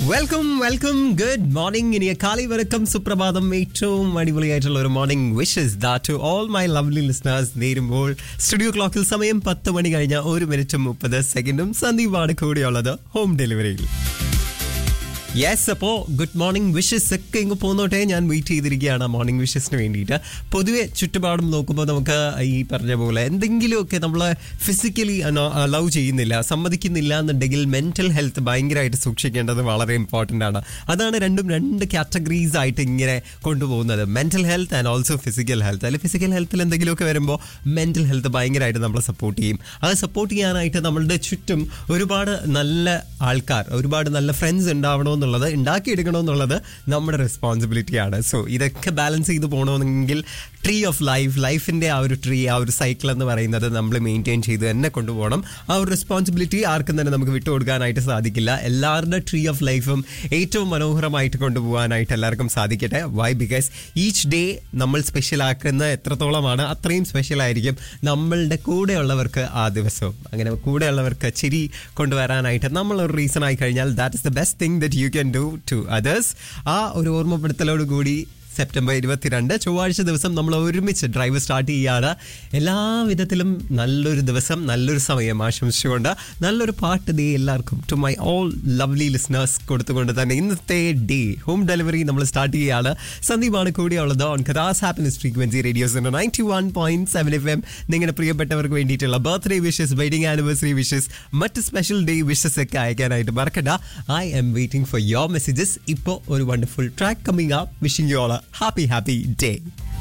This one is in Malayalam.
വെൽക്കം വെൽക്കം ഗുഡ് മോർണിംഗ് ഇനി കാലി വരക്കം സുപ്രഭാതം ഏറ്റവും അടിപൊളിയായിട്ടുള്ള ഒരു മോർണിംഗ് വിഷസ് ദാ to all my lovely listeners നേരുമ്പോൾ സ്റ്റുഡിയോ ക്ലോക്കിൽ സമയം പത്ത് മണി കഴിഞ്ഞ ഒരു മിനിറ്റും മുപ്പത് സെക്കൻഡും സന്ദീപാണ് കൂടിയുള്ളത് ഹോം ഡെലിവറിയിൽ യെസ് അപ്പോ ഗുഡ് മോർണിംഗ് വിഷസ് ഒക്കെ ഇങ്ങ് പോന്നോട്ടെ ഞാൻ വെയിറ്റ് ചെയ്തിരിക്കുകയാണ് മോർണിംഗ് വിഷസിന് വേണ്ടിയിട്ട് പൊതുവെ ചുറ്റുപാടും നോക്കുമ്പോൾ നമുക്ക് ഈ പറഞ്ഞ പോലെ എന്തെങ്കിലുമൊക്കെ നമ്മൾ ഫിസിക്കലി അലൗ ചെയ്യുന്നില്ല സമ്മതിക്കുന്നില്ല എന്നുണ്ടെങ്കിൽ മെന്റൽ ഹെൽത്ത് ഭയങ്കരമായിട്ട് സൂക്ഷിക്കേണ്ടത് വളരെ ഇമ്പോർട്ടൻ്റ് ആണ് അതാണ് രണ്ടും രണ്ട് കാറ്റഗറീസ് ആയിട്ട് ഇങ്ങനെ കൊണ്ടുപോകുന്നത് mental health and also physical health അല്ലെങ്കിൽ ഫിസിക്കൽ ഹെൽത്തിൽ എന്തെങ്കിലുമൊക്കെ വരുമ്പോൾ മെന്റൽ ഹെൽത്ത് ഭയങ്കരമായിട്ട് നമ്മളെ സപ്പോർട്ട് ചെയ്യും അത് സപ്പോർട്ട് ചെയ്യാനായിട്ട് നമ്മളുടെ ചുറ്റും ഒരുപാട് നല്ല ആൾക്കാർ ഒരുപാട് നല്ല ഫ്രണ്ട്സ് ഉണ്ടാവണമെന്നുള്ളത് ഉണ്ടാക്കിയെടുക്കണമെന്നുള്ളത് നമ്മുടെ റെസ്പോൺസിബിലിറ്റിയാണ് സോ ഇതൊക്കെ ബാലൻസ് ചെയ്ത് പോകണമെങ്കിൽ ട്രീ ഓഫ് ലൈഫ് ലൈഫിൻ്റെ ആ ഒരു ട്രീ ആ ഒരു സൈക്കിൾ എന്ന് പറയുന്നത് നമ്മൾ മെയിൻറ്റെയിൻ ചെയ്ത് തന്നെ കൊണ്ടുപോകണം ആ ഒരു റെസ്പോൺസിബിലിറ്റി ആർക്കും തന്നെ നമുക്ക് വിട്ടുകൊടുക്കാനായിട്ട് സാധിക്കില്ല എല്ലാവരുടെ ട്രീ ഓഫ് ലൈഫും ഏറ്റവും മനോഹരമായിട്ട് കൊണ്ടുപോകാനായിട്ട് എല്ലാവർക്കും സാധിക്കട്ടെ വൈ ബിക്കോസ് ഈച്ച് ഡേ നമ്മൾ സ്പെഷ്യൽ ആക്കുന്ന എത്രത്തോളമാണ് അത്രയും സ്പെഷ്യൽ ആയിരിക്കും നമ്മളുടെ കൂടെയുള്ളവർക്ക് ആ ദിവസവും അങ്ങനെ കൂടെയുള്ളവർക്ക് ചിരി കൊണ്ടുവരാനായിട്ട് നമ്മൾ ഒരു റീസൺ ആയി കഴിഞ്ഞാൽ that is the best thing that you can do to others ആ ഒരു ഓർമ്മപ്പെടുത്തലോട് കൂടി സെപ്റ്റംബർ ഇരുപത്തിരണ്ട് ചൊവ്വാഴ്ച ദിവസം നമ്മൾ ഒരുമിച്ച് ഡ്രൈവ് സ്റ്റാർട്ട് ചെയ്യുകയാണ് എല്ലാ വിധത്തിലും നല്ലൊരു ദിവസം നല്ലൊരു സമയം ആശംസിച്ചുകൊണ്ട് നല്ലൊരു പാട്ട് ഡേ എല്ലാവർക്കും to my all lovely listeners കൊടുത്തുകൊണ്ട് തന്നെ ഇന്നത്തെ ഡേ ഹോം ഡെലിവറി നമ്മൾ സ്റ്റാർട്ട് ചെയ്യുകയാണ് സന്ദീപാണ് കൂടിയുള്ളത് ഓൺ കഥാസ് happiness frequency radio's ninety one point seven F M നിങ്ങളുടെ പ്രിയപ്പെട്ടവർക്ക് വേണ്ടിയിട്ടുള്ള birthday wishes wedding anniversary wishes മറ്റ് സ്പെഷ്യൽ ഡേ വിഷസ് ഒക്കെ അയക്കാനായിട്ട് മറക്കണ്ട I'm waiting for your messages ഇപ്പോൾ ഒരു wonderful track coming up wishing you all happy happy day